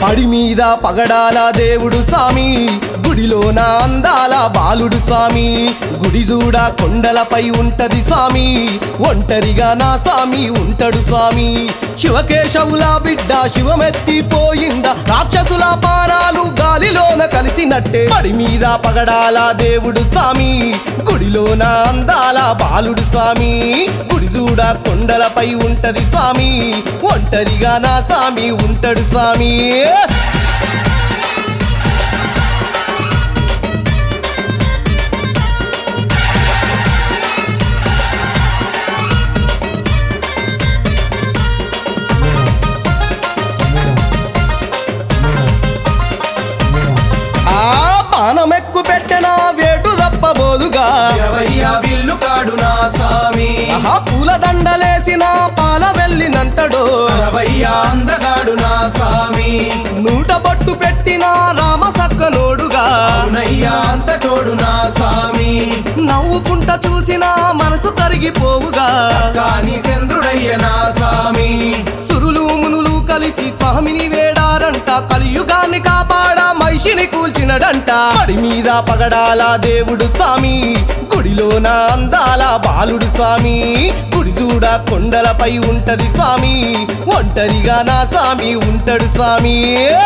పడి మీద పగడాల దేవుడు స్వామి గుడిలోన అందాల బాలుడు స్వామి గుడి చూడ కొండలపై ఉంటది స్వామి ఒంటరిగా నా స్వామి ఉంటాడు స్వామి శివకేశవుల బిడ్డ శివమెత్తిపోయింద రాక్షసుల పారాలు గాలిలోన కలిసినట్టే పడి మీద పగడాల దేవుడు స్వామి గుడిలోన అందాల బాలుడు స్వామి గుడి చూడ కొండలపై ఉంటది స్వామి ఒంటరిగా నా స్వామి ఉంటాడు స్వామి ఆ పానమెక్కు పెట్టెన వేటు తప్పబోదుగా ఎవయ్యా విల్లు కాడు నా సామి ఆహా పూల దండలేసిన పాల వెళ్ళినంటడు ఎవయ్యా అందగాడు నా సామి నూట పట్టు పెట్టిన రామ సక్కనోడుగా అవునయ్యా అంత తోడు నా సామి నవ్వుకుంట చూసిన మనసు కరిగిపోవుగా కాని చంద్రుడయ్య నా సామి సురులు మునులు కలిసి స్వామిని వేడారంట కలియుగాన్ని కాపాడా మహిషిని కూల్చినడంట పడి మీద పగడాల దేవుడు స్వామి గుడిలోన అందాల బాలుడు స్వామి గుడి చూడ కొండలపై ఉంటది స్వామి ఒంటరిగా నా స్వామి ఉంటాడు స్వామి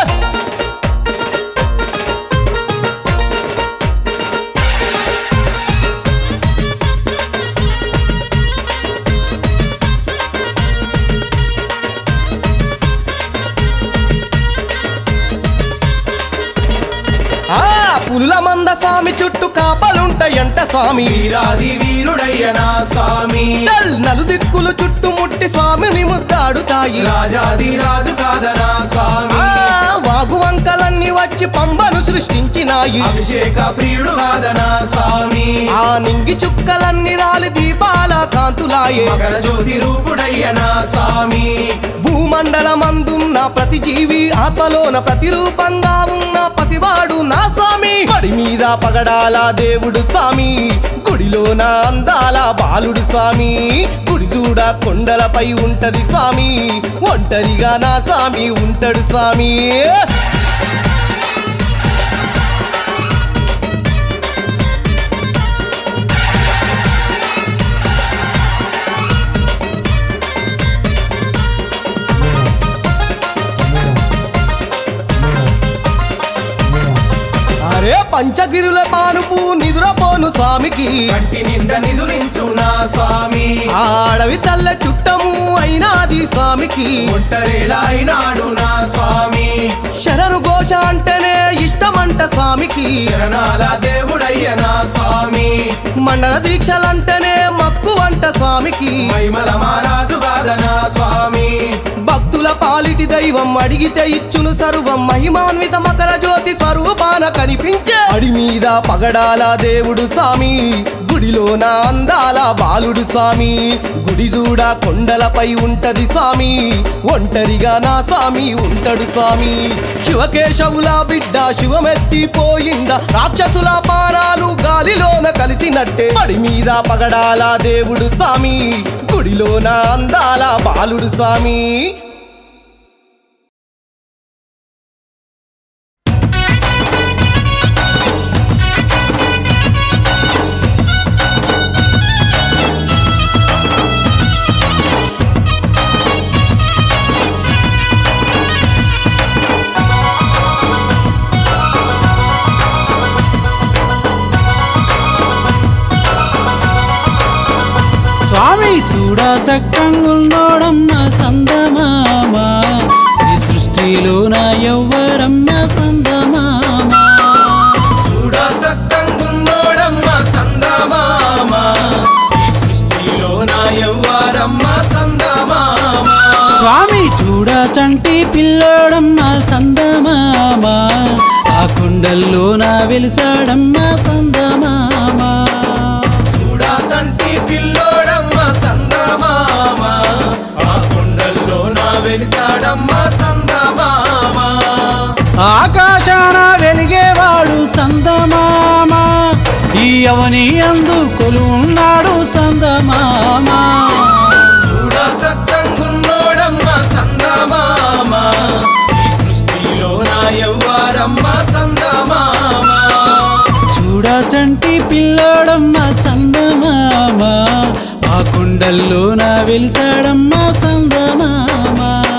ఆ పులుల మంద స్వామి చుట్టూ కాపలుంటాయంట స్వామి వీరాది వీరుడయ్య నా సామి చల్ నలుదిక్కులు చుట్టుముట్టి స్వామిని ముద్దాడుతాయి రాజాది రాజు కాదనా సామి ఆ వాగు వంకలన్నీ వచ్చి పంబను సృష్టించినాయి అభిషేక ప్రియుడు కాదనా సామి ఆ నింగి చుక్కలన్నీ రాలి దీపాల కాంతులాయే మకర జ్యోతి రూపుడయ్య నా సామి భూమండలమందున్న ప్రతి జీవి ఆత్మలోన ప్రతిరూపంగా ఉన్న పసివాడు నా స్వామి పడి మీద పగడాల దేవుడు స్వామి గుడిలోన అందాల బాలుడు స్వామి గుడి చూడ కొండలపై ఉంటది స్వామి ఒంటరిగా నా స్వామి ఉంటాడు స్వామి అరే పంచగిరుల పానుపు నిదురపోను స్వామికి కంటి నిండా నిదురించు నా స్వామి ఆ అడవి తల్ల చుట్టము అయినాది స్వామికి ఒంటరిలా అయినాడు నా స్వామి శరణు ఘోష అంటేనే ఇష్టమంట స్వామికి శరణాల దేవుడయ్య నా స్వామి మండల దీక్షలంటేనే మక్కువంట స్వామికి మైమల మహారాజు కాదనా స్వామి భక్తుల పాలిటి దైవం అడిగితే ఇచ్చును సర్వం మహిమాన్విత మకర జ్యోతి స్వరూపాన కనిపించే అడి మీద పగడాల దేవుడు స్వామి గుడిలోన అందాల బాలుడు స్వామి గుడి చూడ కొండలపై ఉంటది స్వామి ఒంటరిగా నా స్వామి ఉంటాడు స్వామి శివకేశవుల బిడ్డ శివమెత్తిపోయింద రాక్షసుల పారాలు గాలిలోన కలిసినట్టే పడి మీద పగడాల దేవుడు స్వామి గుడిలోన అందాల బాలుడు స్వామి స్వామి చూడ సక్కంగున్నోడమ్మ సందమామ ఈ సృష్టిలోన ఎవ్వరమ్మ సందమామ చూడ సక్కంగున్నోడమ్మ సందమామ ఈ సృష్టిలో నా ఎవ్వారమ్మ సందమామ స్వామి చూడ చంటి పిల్లోడమ్మ సందమామ ఆ కొండల్లోన వెలిసాడమ్మ సందమామ చూడా సంటి పిల్లోడమ్మ సందమామ ఆ కొండల్లో నా వెలిసాడమ్మ సందమామ ఆకాశాన వెలిగేవాడు సందమామ ఈ అవని అందు కొలువున్నాడు సందమామ చూడ సక్కంగున్నోడమ్మ సందమామ ఈ సృష్టిలో వెలిసాడమ్మ సందమామ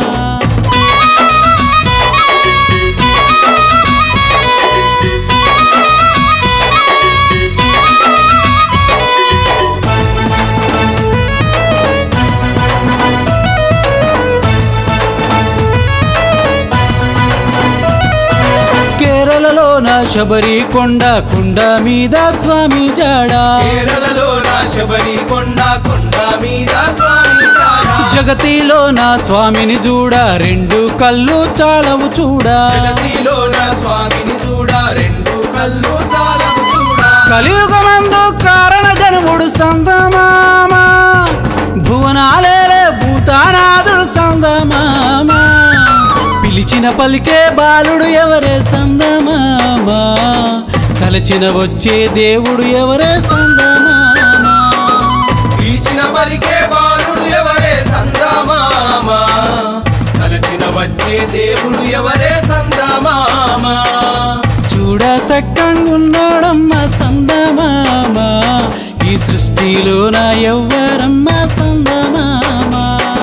కేరళలోన శబరి కొండ కొండ మీద స్వామి జాడా కేరళలో నా శబరి కొండ కొండ మీద స్వామి జాడ. జగతిలో నా స్వామిని చూడ రెండు కళ్ళు చాలవు చూడ జగతిలో నా స్వామిని చూడ రెండు కళ్ళు చాలవు చూడ కలియుగమందు కారణ జనముడు సందమామ భువనాలేలే భూతానాథుడు సందమామ పిలిచిన పలికే బాలుడు ఎవరే సందమామ తలచిన వచ్చే దేవుడు ఎవరే సందమామ పీచిన పలికే బాలుడు ఎవరే సందమామ తలచిన వచ్చే దేవుడు ఎవరే సందమామ చూడ సక్కంగున్నాడమ్మ సందమామ ఈ సృష్టిలో నా ఎవ్వరమ్మ సందమామ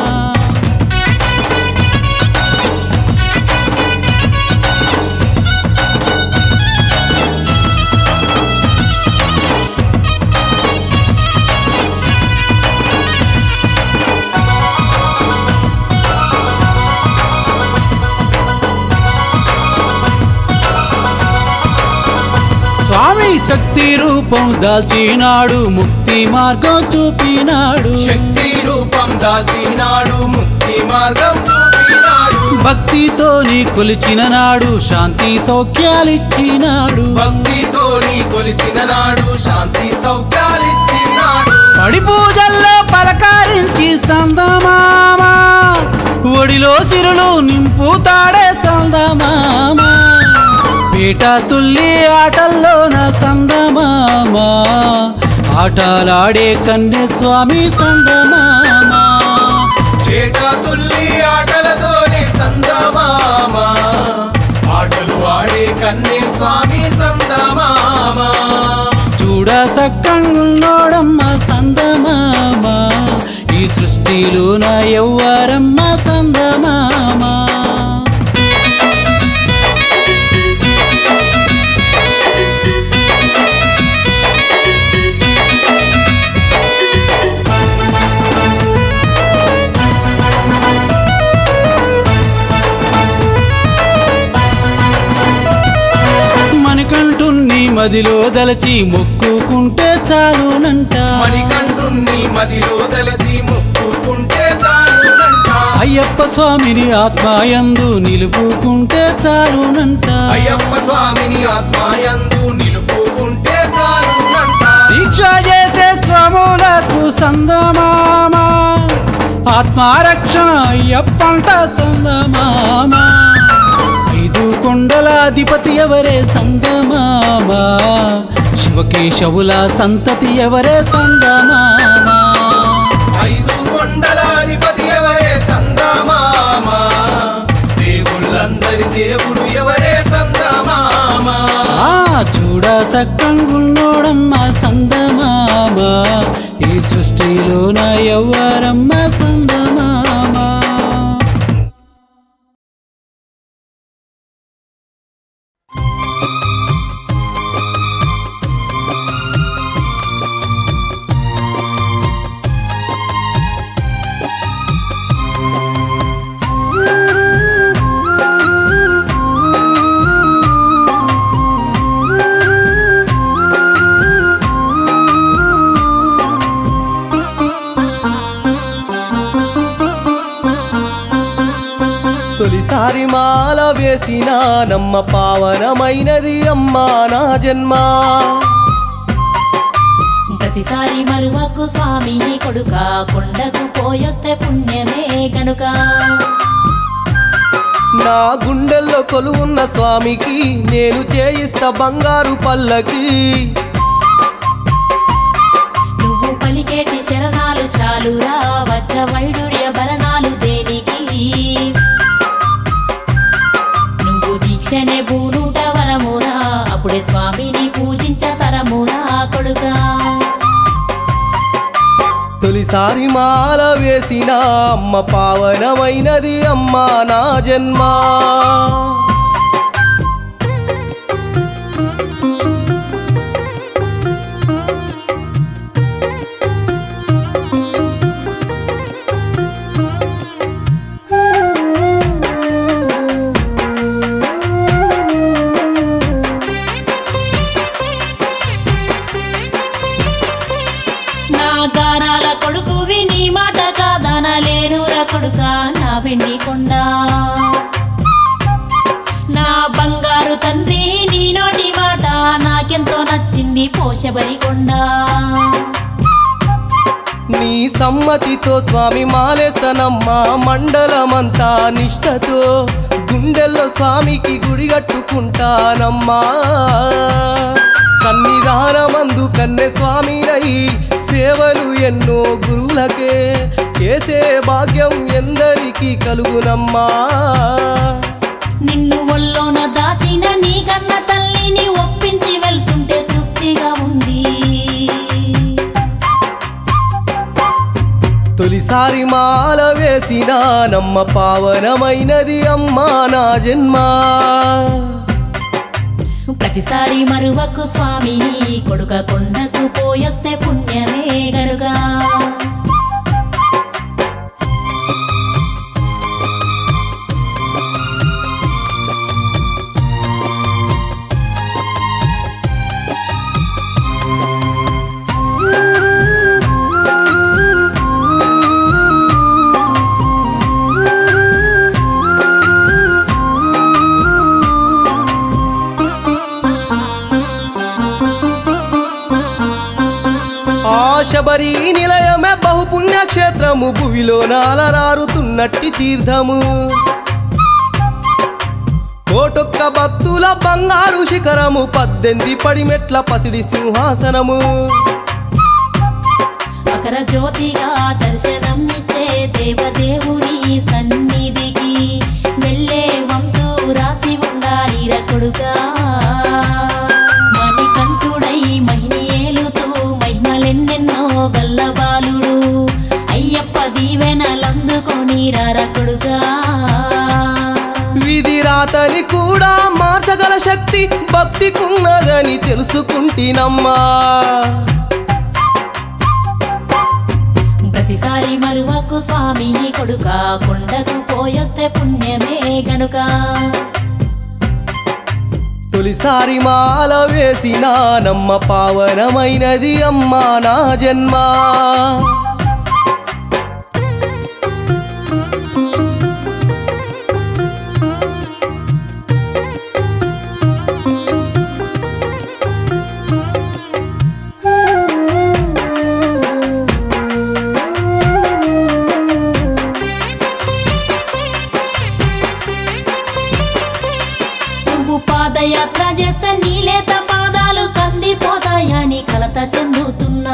స్వామి శక్తి రూపం దాల్చినాడు ముక్తి మార్గం చూపినాడు శక్తి రూపం దాల్చినాడు ముక్తి మార్గం చూపినాడు భక్తితో నీ కొలిచిన నాడు శాంతి సౌఖ్యాలిచ్చినాడు భక్తితో నీ కొలిచిన నాడు శాంతి సౌఖ్యాలిచ్చినాడు పడి పూజల్లో పలకారించి సందమామ ఒడిలో సిరులు నింపుతాడే సందమామ పీట తుల్లి ఆటల్లోన సందమామ ఆటలాడే కన్య స్వామి సందమామ చేట తుల్లి ఆటలతోనే సందమామ ఆటలు ఆడే కన్నే స్వామి సందమామ చూడ సక్కంగున్నోడమ్మ సందమామ ఈ సృష్టిలో నా ఎవ్వరమ్మ సందమామ మణికంఠుణ్ణి మదిలో దలచి మొక్కుకుంటే చాలునంట మణికంఠుణ్ణి మదిలో దలచి మొక్కుకుంటే చాలునంట అయ్యప్ప స్వామిని ఆత్మాయందు నిలుపుకుంటే చాలునంట అయ్యప్ప స్వామిని ఆత్మాయందు నిలుపుకుంటే చాలునంట దీక్ష చేసే స్వాములకు సందమామ ఆత్మారక్షణ అయ్యప్పంట సందమామ ఐదు కొండల అధిపతి ఎవరే సందమామ శివకేశవుల సంతతి ఎవరే సందమామ ఐదు కొండల అధిపతి ఎవరే సందమామ దేవుళ్ళందరి దేవుడు ఎవరే సందమామ ఆ చూడ సక్కంగున్నోడమ్మ సందమామ ఈ సృష్టిలోన ఎవ్వరమ్మ సందమామ తొలిసారి మాల వేసిన నమ్మ పావనమైనది అమ్మా నా జన్మ ప్రతిసారి మరువకు స్వామి కొడుక కొండకు పోయొస్తే పుణ్యమే గనుక నా గుండెల్లో కొలువున్న స్వామికి నేను చేయిస్తా బంగారు పల్లకి నువ్వు పలికేటి శరణాలు చాలురా వజ్ర వైడూర్య భరణాలు దేనికి నువ్వు దీక్షనే బూనుట వరమురా అప్పుడే స్వామిని పూజించ తరమురా కొడుకా తొలిసారి మాల వేసిన వేసిన అమ్మ పావనమైనది అమ్మ నా జన్మ నా గారాల కొడుకువి నీ మాట కాదనలేనురా కొడుక నా వెండి కొండ నా బంగారు తండ్రి నీ నోటి మాట నాకెంతో నచ్చింది పోషబరి కొండ నీ సమ్మతితో స్వామి మాలేస్తనమ్మా మండలమంతా నిష్టతో గుండెల్లో స్వామికి గుడి కట్టుకుంటానమ్మా సన్నిధానమందు కన్నె స్వామినై సేవలు ఎన్నో గురువులకే చేసే భాగ్యం ఎందరికీ కలుగునమ్మా నిన్ను ఒళ్ళోన దాచిన నీ కన్న తల్లిని ఒప్పించి వెళ్తుంటే తృప్తిగా ఉంది తొలిసారి మాల వేసిన నమ్మ పావనమైనది అమ్మా నా జన్మ ప్రతిసారి మరువకు స్వామి కొడుక కొండకు పోయొస్తే పుణ్యమే గరుగా ఆ శబరి నిలయమే బహుపుణ్యక్షేత్రము భువిలో నాలరారుతున్నట్టి తీర్థము కోటొక్క భక్తుల బంగారు శిఖరము పద్దెనిమిది పడిమెట్ల పసిడి సింహాసనము మకర జ్యోతిగా దర్శనం ఇచ్చే దేవదేవుని సన్నిధికి వెళ్ళే వంతు రాసి ఉండాలి రకుడుగా మణికంఠుడై మహిని ఏలుతూ మహిమలెన్నెన్నో గల్లబాలుడు అయ్యప్ప దీవెనలందుకొని రకుడుగా విధి రాతని కూడా మార్చగల శక్తి భక్తికున్నదని తెలుసుకుంటినమ్మా ప్రతిసారి మరువకు స్వామిని కొడుక కొండకు పోయొస్తే పుణ్యమే గనుక తొలిసారి మాల వేసిన నమ్మ పావనమైనది అమ్మా నా జన్మ నువ్వు పాదయాత్ర చేస్తే నీలేత పాదాలు కందిపోతాయని కలత చెందుతున్నా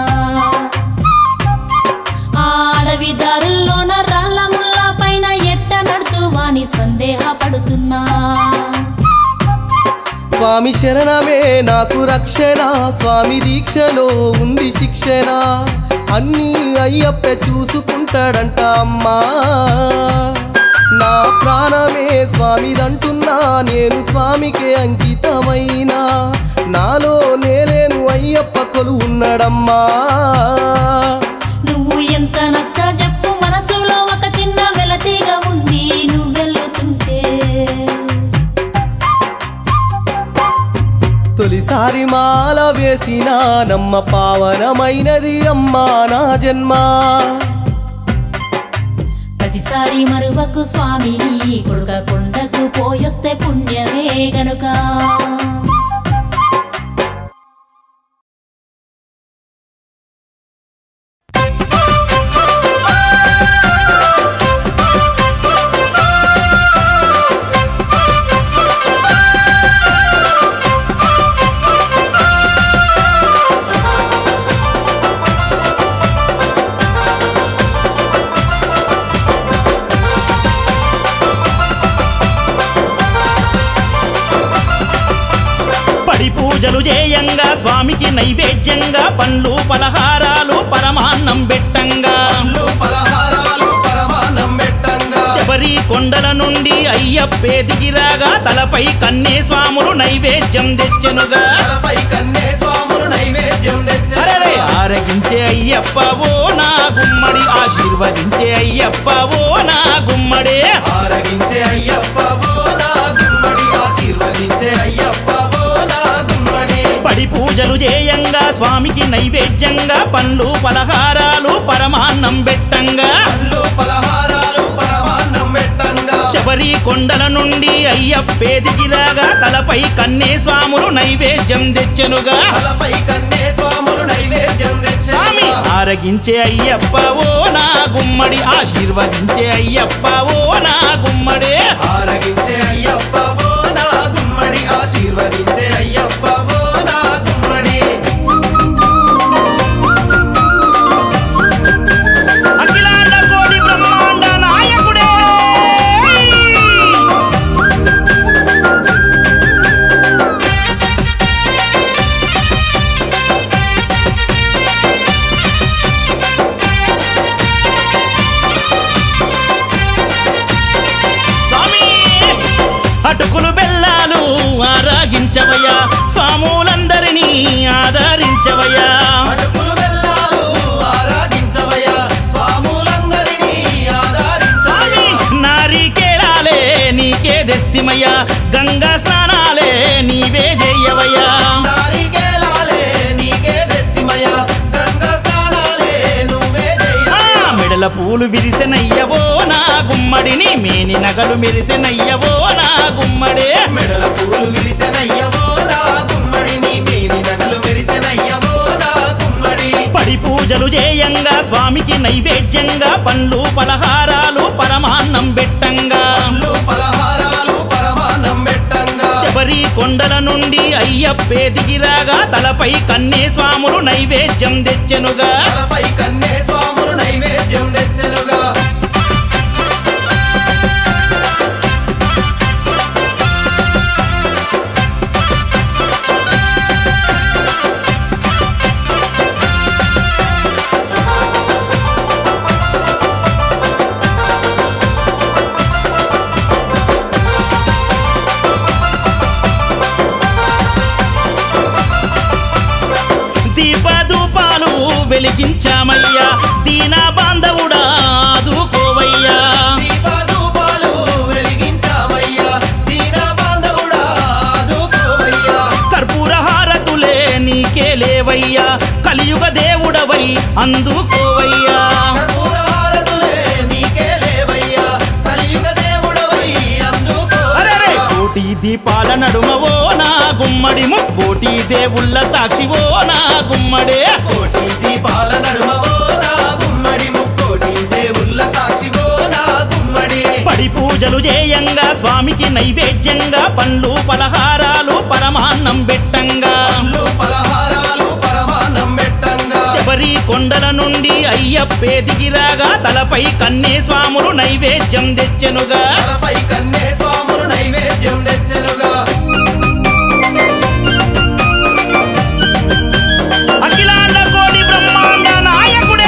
ఆ అడవి దారుల్లోన రాళ్ళ ముళ్ళ పైన ఎట్ట నడుతువాని సందేహపడుతున్నా స్వామి శరణమే నాకు రక్షణ స్వామి దీక్షలో ఉంది శిక్షణ అన్నీ అయ్యప్ప చూసుకుంటాడంట అమ్మా నా ప్రాణమే స్వామిదంటున్నా నేను స్వామికే అంకితమైనా నాలో నేలేను అయ్యప్ప కొలు ఉన్నాడమ్మా నువ్వు ఎంత నచ్చ చెప్పు మనసులో ఒక చిన్న వెలతిగా ఉంది నువ్వు వెళ్తుంటే తొలిసారి మాల వేసిన నమ్మ పావనమైనది అమ్మా నా జన్మ ప్రతిసారి మరువకు స్వామిని కొడుక కొండకు పోయొస్తే పుణ్యమే గనుక పడి పూజలు చేయంగా స్వామికి నైవేద్యంగా పండ్లు పలహారాలు పరమాన్నం పెట్టంగా పండ్లు పలహారాలు శబరి కొండల నుండి అయ్యప్పే దిగిరాగా తలపై కన్నే స్వాములు నైవేద్యం తెచ్చెనుగా తలపై కన్నే స్వాములు నైవేద్యం అరెరే తెచ్చారు ఆరగించే అయ్యప్ప ఓ నా గుమ్మడి ఆశీర్వదించే అయ్యప్ప ఓ నా గుమ్మడే ఆరగించే అయ్యప్ప ఓ నా గుమ్మడి ఆశీర్వదించే అయ్యప్ప ఓ నా గుమ్మడి పడి పూజలు చేయంగా స్వామికి నైవేద్యంగా పండ్లు పలహారాలు పరమాన్నం పెట్టంగా పళ్ళు పలహారాలు పరమాన్నం పెట్టంగా శబరి కొండల నుండి అయ్యప్పే దిగిరాగా తలపై కన్నే స్వాములు నైవేద్యం తెచ్చెనుగా తలపై కన్నే స్వాములు నైవేద్యం స్వామి తెచ్చారు ఆరగించే అయ్యప్ప ఓ నా గుమ్మడి ఆశీర్వదించే అయ్యప్ప ఓ నా గుమ్మడే ఆరగించే అయ్యప్ప ఓ నా గుమ్మడి ఆశీర్వదించే అయ్యప్ప ఓ నా గుమ్మడి అఖిలాండ కోటి బ్రహ్మాండ నాయకుడే స్వామి అటుకులు బెల్లాలు ఆరాగించవయ్యా స్వాములందరినీ ఆదరించవయ్యా అటుకులు బెల్లాలు ఆరాధించవయ్యా స్వాములందరినీ స్వామి ఆదరించవయ్యా నారికేలాలే నీకే దెస్తిమయ్యా గంగా స్నానాలే నీవే చెయ్యవయ్యా నారికేలాలే నీకే దెస్తిమయ్యా గంగా స్నానాలే నువ్వే ఆ, చెయ్యవయ్యా మెడల పూలు విరిసెనయ్యవో నా గుమ్మడిని మేని నగలు మెరిసెనయ్యవో నా గుమ్మడే మెడల పూలు విరిసెనయ్యవో నా గుమ్మడి నీ మేని నగలు మెరిసెనయ్యవో నా గుమ్మడి పడి పూజలు చేయంగా స్వామికి నైవేద్యంగా పండ్లు పలహారాలు పరమాన్నం పెట్టంగా పళ్ళు పలహారాలు పరమాన్నం పెట్టంగా శబరి కొండల నుండి అయ్యప్పే దిగిరాగా తలపై కన్నే స్వాములు నైవేద్యం తెచ్చెనుగా తలపై కన్నే స్వాములు నైవేద్యం తెచ్చెనుగా దీపధూపాలు వెలిగించామయ్యా దీనా బాంధవుడా ఆదుకోవయ్యా దీపధూపాలు వెలిగించావయ్యా దీన బాంధవుడా ఆదుకోవయ్యా కర్పూర హారతులే నీకే లేవయ్యా కలియుగ దేవుడవై అందుకోవయ్యా కర్పూర హారతులే నీకే లేవయ్యా కలియుగ దేవుడవై అరెరే అందుకోవయ్యా కోటి దీపాల నడుమవో నా గుమ్మడి ముక్కోటి దేవుళ్ళ సాక్షివో నా గుమ్మడే కోటి దీపాల నడుమ ఓ నా గుమ్మడి ముక్కోటి దేవుళ్ళ సాక్షివో నా గుమ్మడి పడి పూజలు చేయంగా స్వామికి నైవేద్యంగా పండ్లు పలహారాలు పరమాన్నం పెట్టంగా పళ్ళు పలహారాలు పరమాన్నం పెట్టంగా శబరి కొండల నుండి అయ్యప్పే దిగిరాగా తలపై కన్నే స్వాములు నైవేద్యం తెచ్చెనుగా తలపై కన్నే స్వాములు నైవేద్యం తెచ్చెనుగా అఖిలాండ కోటి బ్రహ్మాండ నాయకుడే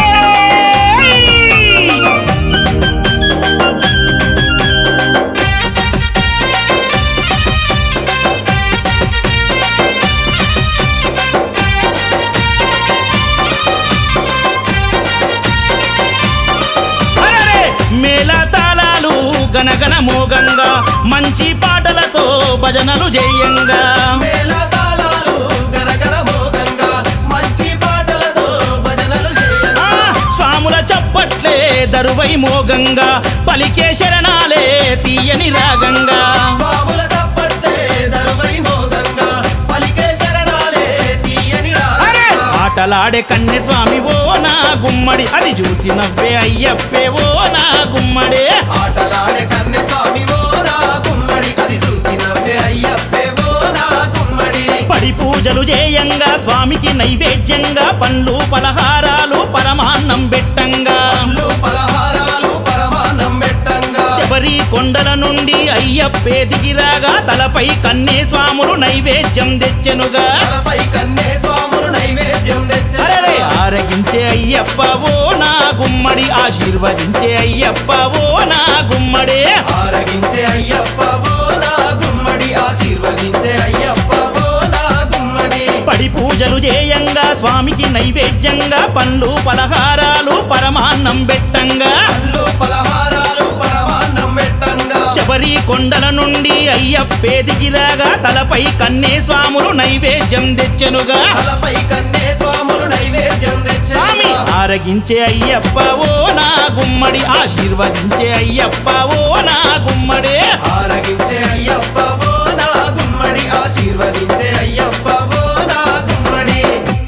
అరెరే! మేళ తాళాలు గనగన మోగంగా మంచి పాటలతో భజనలు చేయంగా మేళ తాళాలు గరగర మోగంగా మంచి పాటలతో భజనలు ఆ, చేయంగా స్వాముల చప్పట్లే దరువై మోగంగా పలికే శరణాలే తీయని రాగంగా స్వాముల తప్పట్టే దరువై మోగంగా పలికే శరణాలే తీయని అరే రాగంగా. ఆటలాడే కన్నె స్వామి ఓ నా గుమ్మడి అది చూసి నవ్వే అయ్యప్పే ఓ నా గుమ్మడే ఆటలాడే కన్నె స్వామి ఓ నా గుమ్మడి అది చూసి నవ్వే అయ్యప్పే ఓ నా గుమ్మడి పడి పూజలు చేయంగా స్వామికి నైవేద్యంగా పండ్లు పలహారాలు పరమాన్నం పెట్టంగా పళ్ళు పలహారాలు పరమాన్నం పెట్టంగా శబరి కొండల నుండి అయ్యప్పే దిగిరాగా తలపై కన్నే స్వాములు నైవేద్యం తెచ్చెనుగా తలపై కన్నే స్వాములు నైవేద్యం నైవేద్యం తెచ్చెను అరే ఆరగించే అయ్యప్ప ఓ నా గుమ్మడి ఆశీర్వదించే అయ్యప్ప ఓ నా గుమ్మడే ఆరగించే అయ్యప్ప ఓ నా గుమ్మడి ఆశీర్వదించే అయ్యప్ప ఓ నా గుమ్మడి పడి పూజలు చేయంగా స్వామికి నైవేద్యంగా పండ్లు పలహారాలు పరమాన్నం పెట్టంగా పళ్ళు పలహారాలు పరమాన్నం పెట్టంగా శబరి కొండల నుండి అయ్యప్పే దిగిరాగా తలపై కన్నే స్వాములు నైవేద్యం తెచ్చెనుగా తలపై కన్నే స్వాములు నైవేద్యం స్వామి తెచ్చెను ఆరగించే అయ్యప్ప ఓ నా గుమ్మడి ఆశీర్వదించే అయ్యప్ప ఓ నా గుమ్మడే ఆరగించే అయ్యప్ప ఓ నా గుమ్మడి ఆశీర్వదించే అయ్యప్ప ఓ నా గుమ్మడి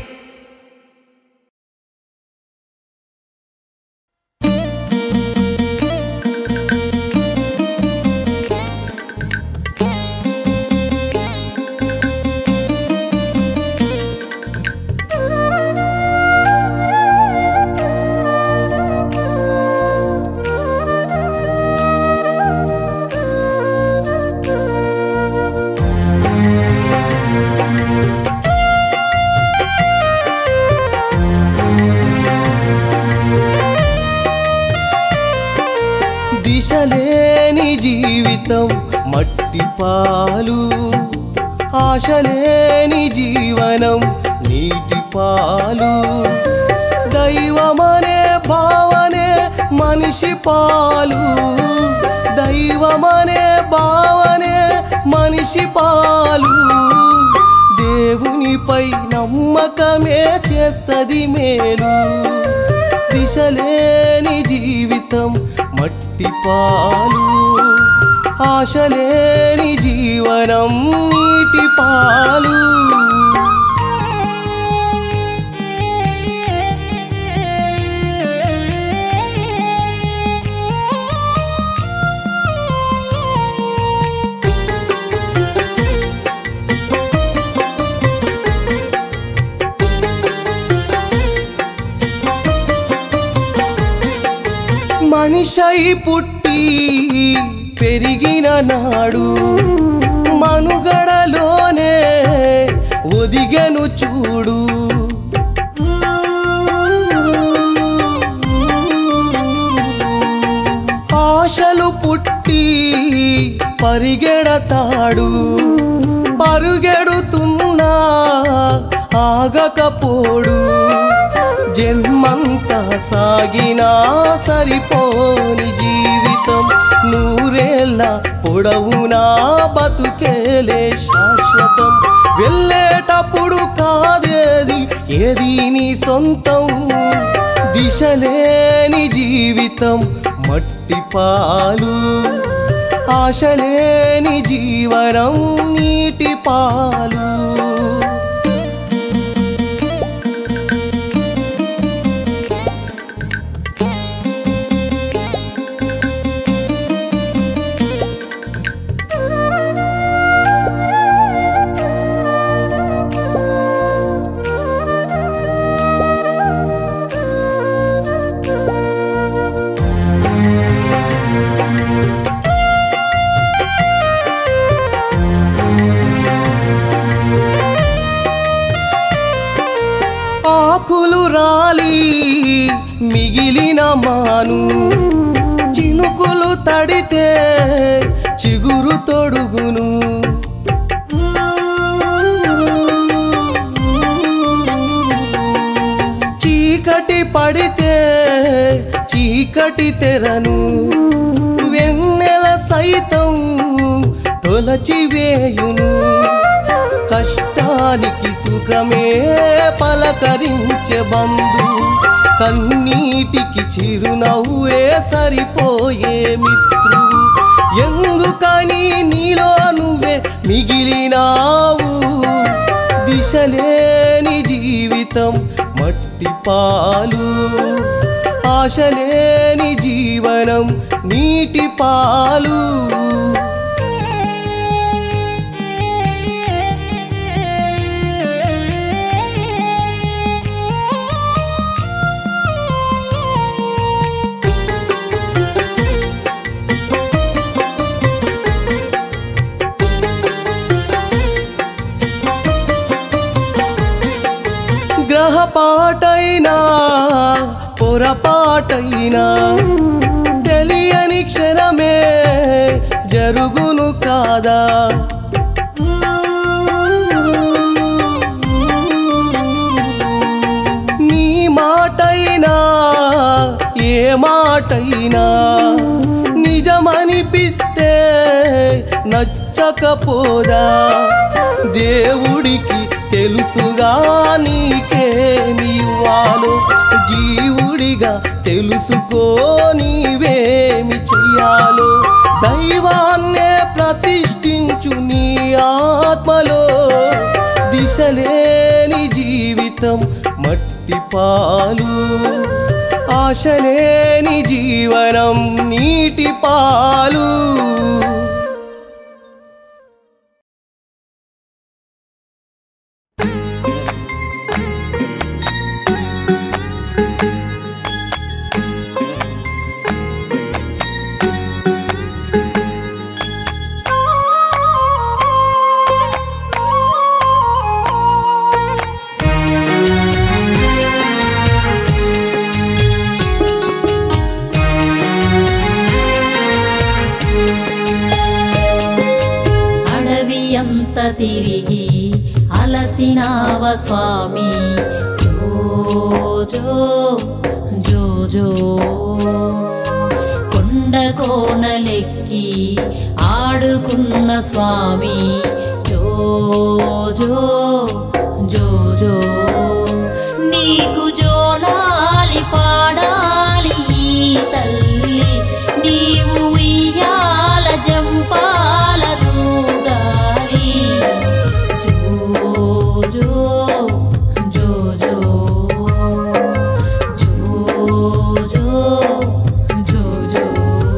దిశలేని జీవితం మట్టి పాలు ఆశలేని జీవనం నీటి పాలు దైవమనే భావనే మనిషి పాలు దైవమనే భావనే మనిషి పాలు దేవునిపై నమ్మకమే చేస్తది మేలు దిశలేని జీవితం మట్టి పాలు ఆశలేని జీవనం నీటి పాలు మనిషై పుట్టి పెరిగిన నాడు మనుగడలోనే ఒదిగను చూడు ఆశలు పుట్టి పరిగెడతాడు పరుగెడుతున్నా ఆగకపోడు జన్మంతా సాగినా సరిపోని జీవితం నూరేళ్ళ పొడవునా బతుకేలే శాశ్వతం వెళ్ళేటప్పుడు కాదేది ఏది నీ సొంతం దిశలేని జీవితం మట్టి పాలు ఆశలేని జీవనం నీటి పాలు ఆకులు రాలి మిగిలిన మాను చినుకులు తడితే చిగురు తొడుగును చీకటి పడితే చీకటి తెరను వెన్నెల సైతం తొలచివేయును కష్టానికి సుఖమే పలకరించే బంధు కన్నీటికి చిరునవ్వే సరిపోయే మిత్రువు ఎందుకని నీలో నువ్వే మిగిలినావు దిశలేని జీవితం మట్టి పాలు ఆశలేని జీవనం నీటి పాలు గ్రహ పొరపాటైనా పొరపాటైనా తెలియని క్షణమే జరుగును కాదా నీ మాటైనా ఏ మాటైనా నిజమనిపిస్తే నచ్చకపోదా దేవుడికి తెలుసుగా నీకేమి ఇవ్వాలో జీవుడిగా తెలుసుకో నీవేమి చెయ్యాలో దైవాన్నే ప్రతిష్ఠించు నీ ఆత్మలో దిశలేని జీవితం మట్టి పాలు ఆశలేని జీవనం నీటి పాలు అడవి అంత తిరిగి అలసినావ స్వామి జో జో జో కొండ కోనలెక్కి ఆడుకున్న స్వామి జో జో జో జో నీకు జోలాలి పాడాలి ఈ తల్లి నీవు ఉయ్యాల జంపాల దూగాలి జో జో జో జో జో జో జో జో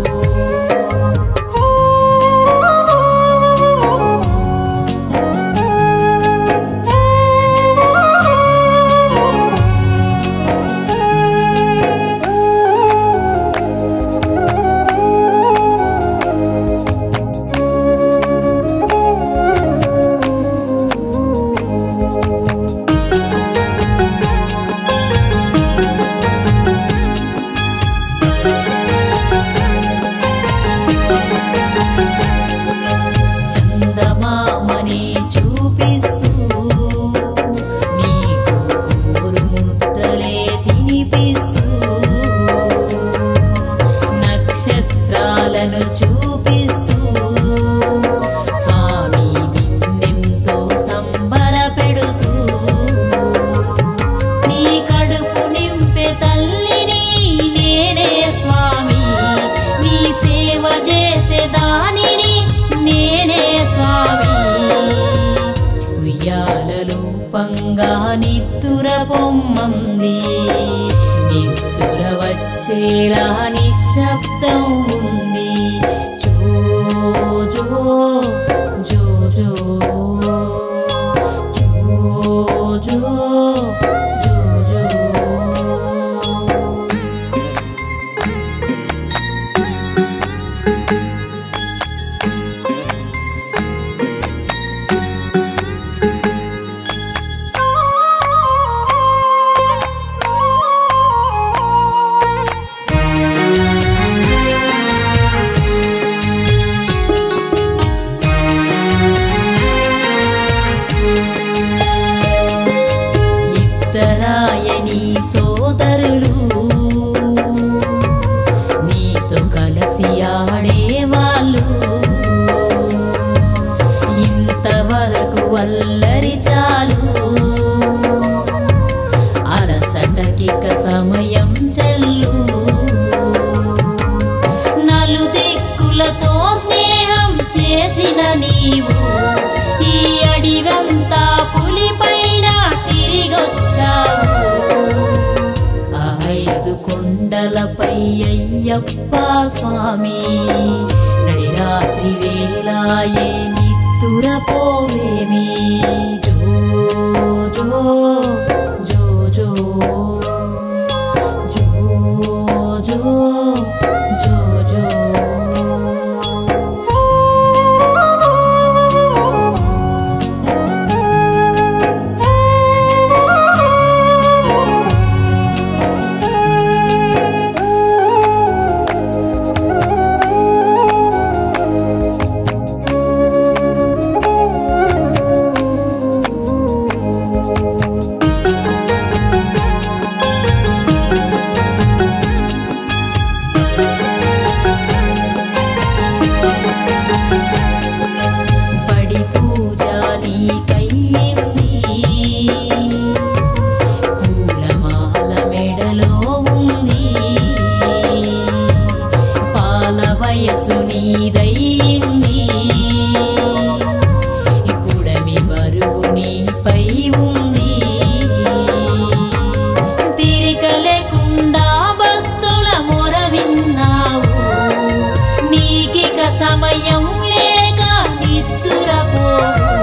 చందమామని చూపిస్తూ నీకు కూరు ముద్దలే తినిపిస్తూ నక్షత్రాలను చూపిస్తూ స్వామి నిన్నెంతో సంబరపెడుతూ నీ కడుపు నింపే తల్లిని నేనే స్వామి నీ సేవ చేసే దానిని నేనే స్వామి ఉయ్యాలలో పంగా నిత్తుర పొమ్మంది నిత్తుర వచ్చేలా నిశ్శబ్దం ఉంది జో జో జో జో జో జో జో జో ఇద్దరాయని సోదరులు నీతో కలిసి ఆడేవాళ్ళు ఇంతవరకు వల్లరి చాలు అలసటకిక సమయం చెల్లు నలు దిక్కులతో స్నేహం చేసిన నీవు ఈ అడివంతా పులిపైన తిరిగొచ్చావు ఆ ఐదు కొండలపై అయ్యప్ప స్వామి నడి రాత్రి వేలాయే నిత్తుర పోవేమి జో జో జో జో జో జో జో జో ఇక సమయం లేక నిద్దురపోవు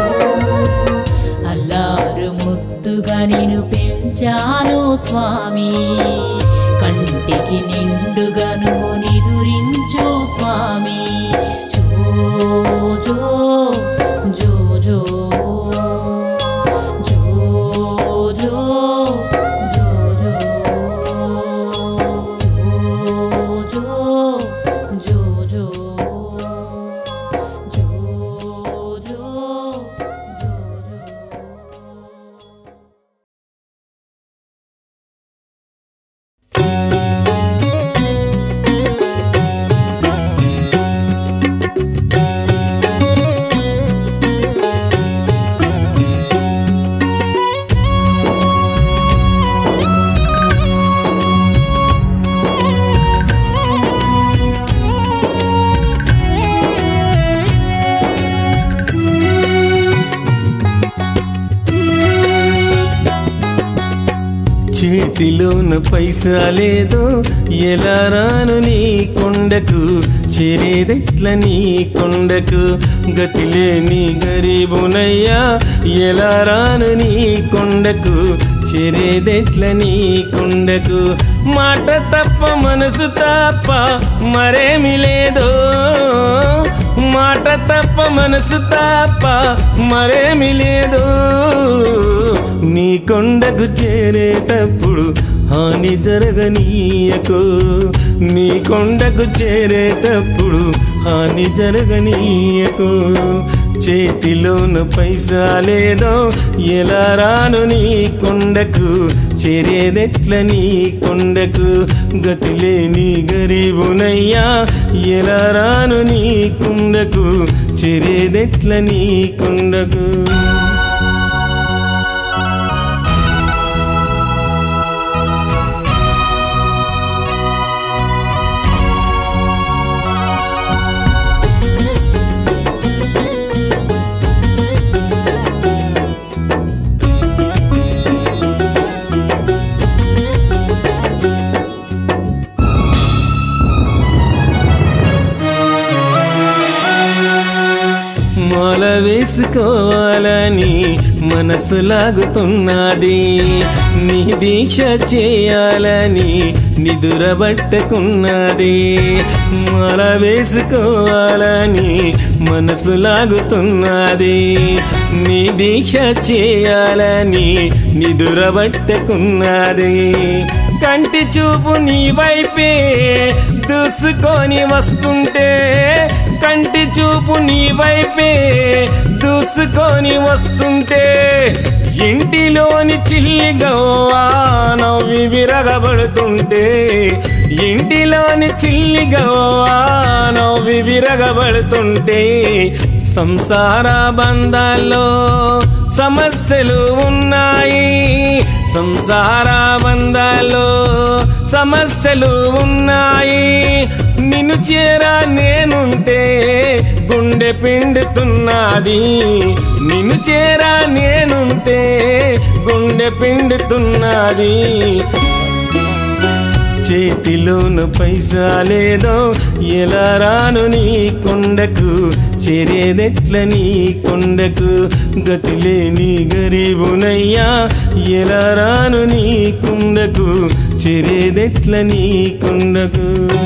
అల్లారు ముద్దుగా నేను పెంచాను స్వామి కంటికి నిండుగా నువ్వు నిదురించు స్వామి జో జో జో జో జో జో జో జో జో జో జో జో చేతిలోన పైసా లేదో ఎలా రాను నీ కొండకు చేరేదెట్ల నీ కొండకు గతిలేని గరీబునయ్యా ఎలా రాను నీ కొండకు చేరేదెట్ల నీ కొండకు మాట తప్ప మనసు తప్ప మరేమి లేదో మాట తప్ప మనసు తప్ప మరేమి లేదు నీ కొండకు చేరేటప్పుడు హాని జరగనీయకు నీ కొండకు చేరేటప్పుడు హాని జరగనీయకు చేతిలోన పైసా లేదో ఎలా రాను నీ కొండకు చేరేదెట్ల నీ కొండకు గతిలేని గరీబునయ్యా ఎలా రాను నీ కొండకు చేరేదెట్ల నీ కొండకు మాల వేసుకోవాలని మనసు లాగుతున్నది నీ దీక్ష చేయాలని నిదురబట్టకున్నది మాల వేసుకోవాలని మనసు లాగుతున్నది నీ దీక్ష చేయాలని నిదురబట్టకున్నది కంటి చూపు నీ వైపే దూసుకొని వస్తుంటే కంటి చూపు నీ వైపే దూసుకొని వస్తుంటే ఇంటిలోని చిల్లిగవ్వా నవ్వి విరగబడుతుంటే ఇంటిలోని చిల్లిగవ్వా నవ్వి విరగబడుతుంటే సంసార బంధాల్లో సమస్యలు ఉన్నాయి సంసార బంధాల్లో సమస్యలు ఉన్నాయి నిన్ను చేరా నేనుంటే గుండె పిండుతున్నది నిన్ను చేరా నేనుంటే గుండె పిండుతున్నది చేతిలోన పైసా లేదో ఎలా రాను నీ కొండకు చేరేదెట్ల నీ కొండకు గతిలేని గరీబునయ్యా ఎలా రాను నీ కొండకు చేరేదెట్ల నీ కొండకు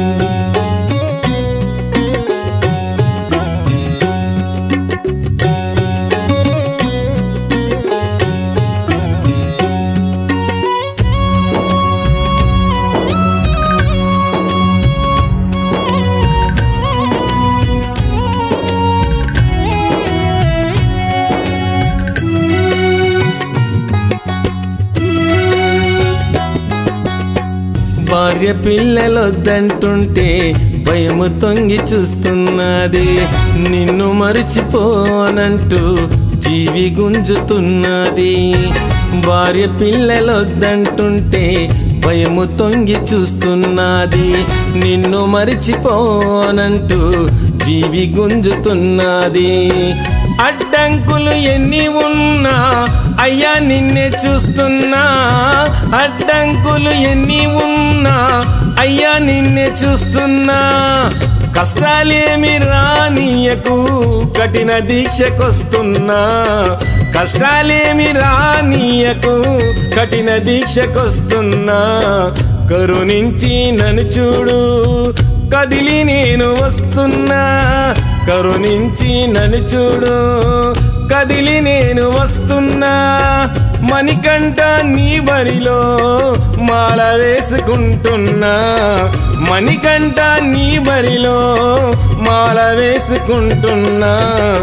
భార్య పిల్లలొద్దంటుంటే భయము తొంగి చూస్తున్నది నిన్ను మరిచిపోనంటూ జీవి గుంజుతున్నది భార్య పిల్లలొద్దంటుంటే భయము తొంగి చూస్తున్నది నిన్ను మరిచిపోనంటూ జీవి గుంజుతున్నది అడ్డంకులు ఎన్ని ఉన్నా అయ్యా నిన్నే చూస్తున్నా అడ్డంకులు ఎన్ని ఉన్నా అయ్యా నిన్నే చూస్తున్నా కష్టాలేమి రానియకు కఠిన దీక్షకొస్తున్నా కష్టాలేమి రానియకు కఠిన దీక్షకొస్తున్నా కరుణించి నన్ను చూడు కదిలి నేను వస్తున్నా కరుణించి నన్ను చూడు కదిలి నేను వస్తున్నా మణికంట నీ బరిలో మాల వేసుకుంటున్నా మణికంట నీ బరిలో మాల వేసుకుంటున్నా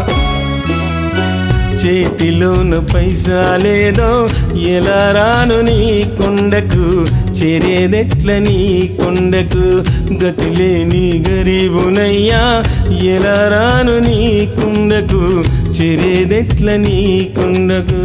చేతిలోన పైసా లేదో ఎలా రాను నీ కొండకు చేరేదెట్ల నీ కొండకు గతిలేని గరీబునయ్యా ఎలా రాను నీ కొండకు చేరేదెట్ల నీ కొండకు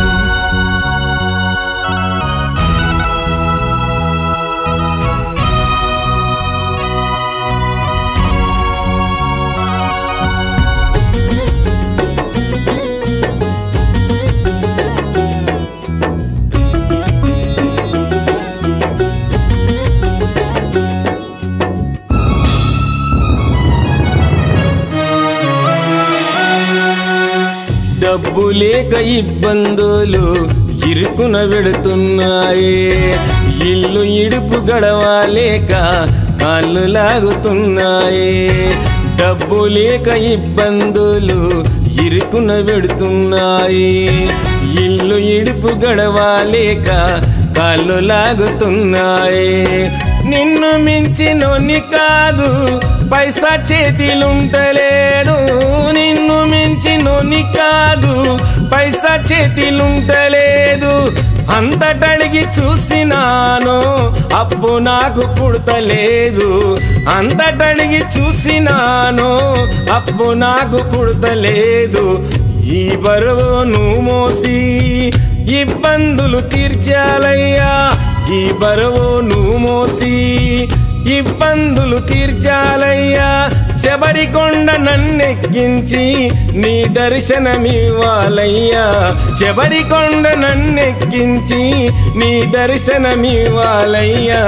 డబ్బు లేక ఇబ్బందులు ఇరుకున పెడుతున్నాయే ఇల్లు ఇడుపు గడవలేక కాళ్ళు లాగుతున్నాయే డబ్బు లేక ఇబ్బందులు ఇరుకున పెడుతున్నాయి ఇల్లు ఇడుపు గడవలేక కాళ్ళు లాగుతున్నాయి నిన్ను మించినోని కాదు పైసా చేతిలుంటలేదు నిన్ను మించినోని కాదు పైసా చేతిలుంటలేదు అంతటడిగి చూసినాను అప్పు నాకు పుడతలేదు అంతటడిగి చూసినాను అప్పు నాకు పుడతలేదు ఈ బరువు నువ్వు మోసి ఇబ్బందులు తీర్చాలయ్యా ఈ బరువు నువ్వు మోసి ఇబ్బందులు తీర్చాలయ్యా శబరికొండ నన్నెక్కించి నీ దర్శనమివ్వాలయ్యా శబరికొండ నన్నెక్కించి నీ దర్శనమివ్వాలయ్యా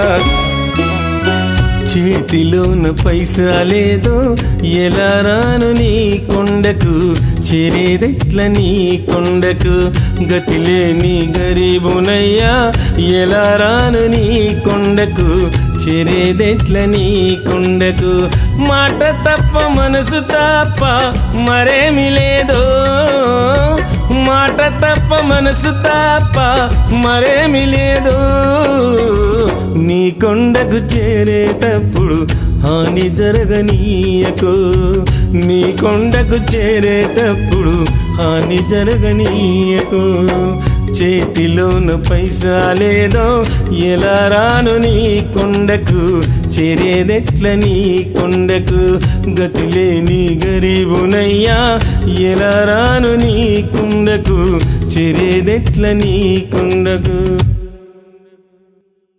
చేతిలోన పైసా లేదో ఎలా రాను నీ కొండకు చేరేదెట్ల నీ కొండకు గతిలేని గరీబునయ్యా ఎలా రాను నీ కొండకు చేరేదెట్ల నీ కొండకు మాట తప్ప మనసు తప్ప మరేమి లేదో మాట తప్ప మనసు తప్ప మరేమి లేదు నీ కొండకు చేరేటప్పుడు హాని జరగనీయకు నీ కొండకు చేరేటప్పుడు హాని జరగనీయకు చేతిలోన పైసా లేదో ఎలా రాను నీ కొండకు చేరేదెట్ల నీ కొండకు గతిలేని గరీబునయ్యా ఎలా రాను నీ కొండకు చేరేదెట్ల నీ కొండకు